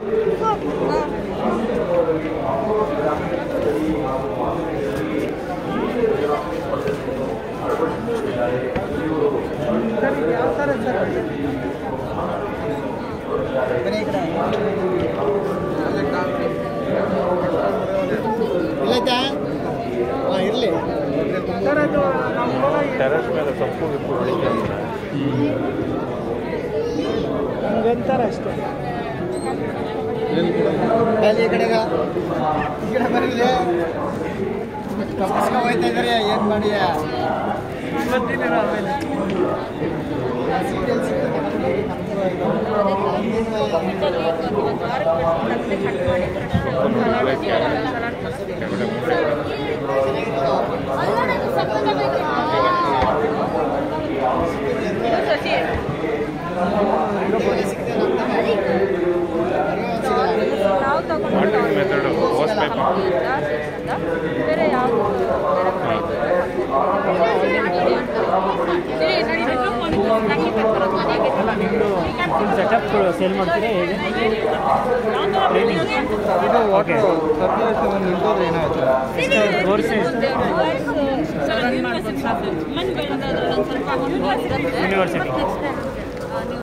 ಇಲ್ಲೈತಾ ಹಾಂ ಇರಲಿ ಟೆರೆಸ್ ಮೇಲೆ ಸೊಪ್ಪು ಗಿಪ್ಪು ಬೆಳಿಗ್ಗೆ ಹಂಗಂತಾರೆ ಅಷ್ಟೇ ಈ ಕಡೆಗ ಈ ಕಡೆ ಬರಲಿ ತಪ್ಪಿಸ್ಕೊ ಹೋಯ್ತಾ ಇದ್ದಾರೆ ಏನು ಮಾಡಿ ನಾವು ತಗೊಂಡು ಮೆಥಡ್ ಓಸ್ ಪೈಪ್ ಬೇರೆ ಯಾವುದು ಫುಲ್ ಸೆಟಪ್ ಸೇಲ್ ಮಾಡ್ತೀರಾ ಹೇಗೆ ಇದು ವಾಟರ್ ಸರ್ಕ್ಯುಲೇಷನ್ ನಿಂತೋದ್ರೆ ಏನಾಗುತ್ತೆ ತೋರಿಸಿ ಯೂನಿವರ್ಸಿಟಿ ಯೂನಿವರ್ಸಿಟಿ